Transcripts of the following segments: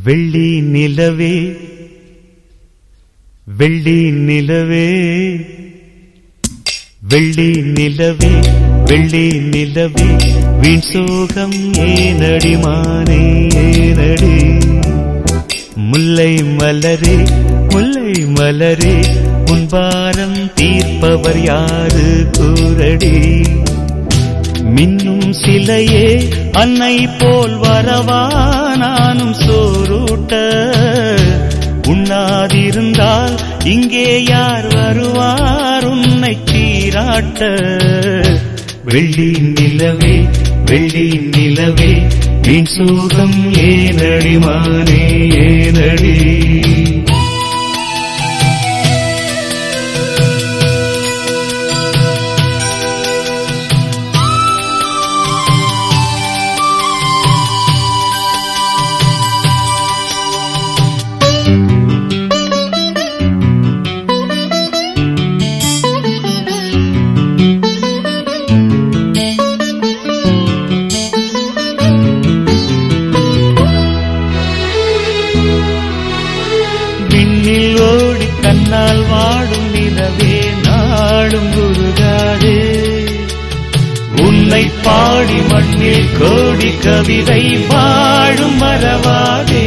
வெள்ளி நிலவே வெள்ளி நிலவே வெள்ளி நிலவே வெள்ளி நிலவே வீண் சோகம் ஏனடி மானே ஏனடி முல்லை மலரே முல்லை மலரே முன்பாரம் தீர்ப்பவர் யாரு கூரடி மின்னும் சிலையே அன்னை போல் வரவா நானும் சோரூட்ட உண்ணாதிருந்தால் இங்கே யார் வருவார் உன்னை சீராட்ட வெள்ளி நிலவே வெள்ளி நிலவே வீண் சோகம் ஏனடி மானே ஏனடி விண்ணில் ஓடி கண்ணால் வாடும் நிலவே நாடும் குருகாதே உன்னை பாடி மண்ணில் கோடி கவிதை வாழும் மறவாதே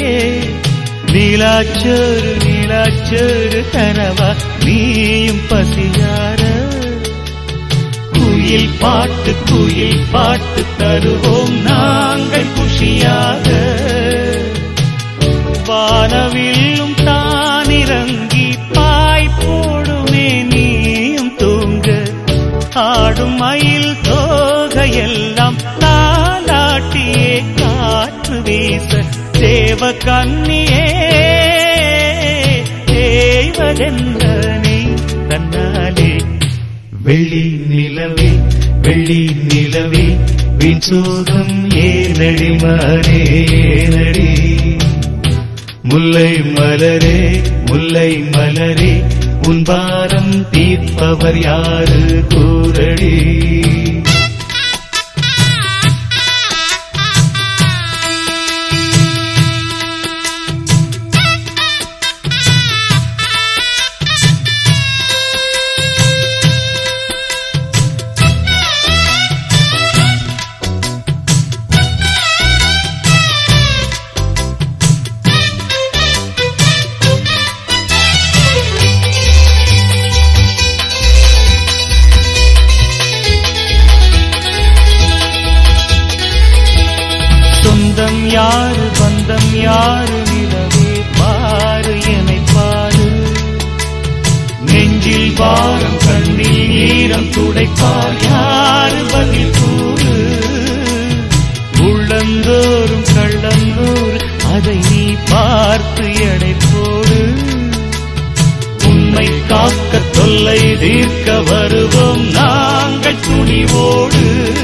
நீலாச்சோறு நீலாச்சோறு கனவா நீயும் பசியார குயில் பாட்டு குயில் பாட்டு தருவோம் நாங்கள் குஷியாக வானவில்லும் தானிறங்கி பாய் போடுமே நீயும் தூங்க ஆடும் மயில் தோகையெல்லாம் தாலாட்டியே காற்று வீச தேவ கண்ணியே தேவதென்ற நீ தன்னாலே வெள்ளி நிலவே வெள்ளி நிலவே வீண் சோகம் ஏனடி மாறே ஏனடி முல்லை மலரே முல்லை மலரே உன் பாரம் தீர்ப்பவர் யாரு கூரடி சொந்தம் யாரு பந்தம் யாரு நிலவே பாரு என்னை பாரு நெஞ்சில் பாரம் கண்ணில் ஈரம் துடைப்பார் யாரு பதில் கூறு உள்ளந்தோறும் கள்ளந்தோறு அதை நீ பார்த்து எடை போடு உண்மை காக்க தொல்லை தீர்க்க வருவோம் நாங்கள் துணிவோடு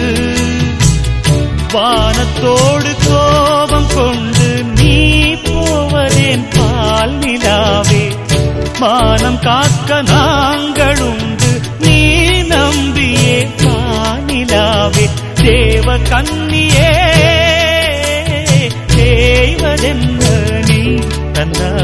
வானத்தோடு கோபம் கொண்டு நீ போவதேன் பால் நிலாவே மானம் காக்க நாங்கள் உண்டு நீ நம்பியே காணிலாவே தேவ கண்ணியே தேவதென்ன நீ தந்தாலே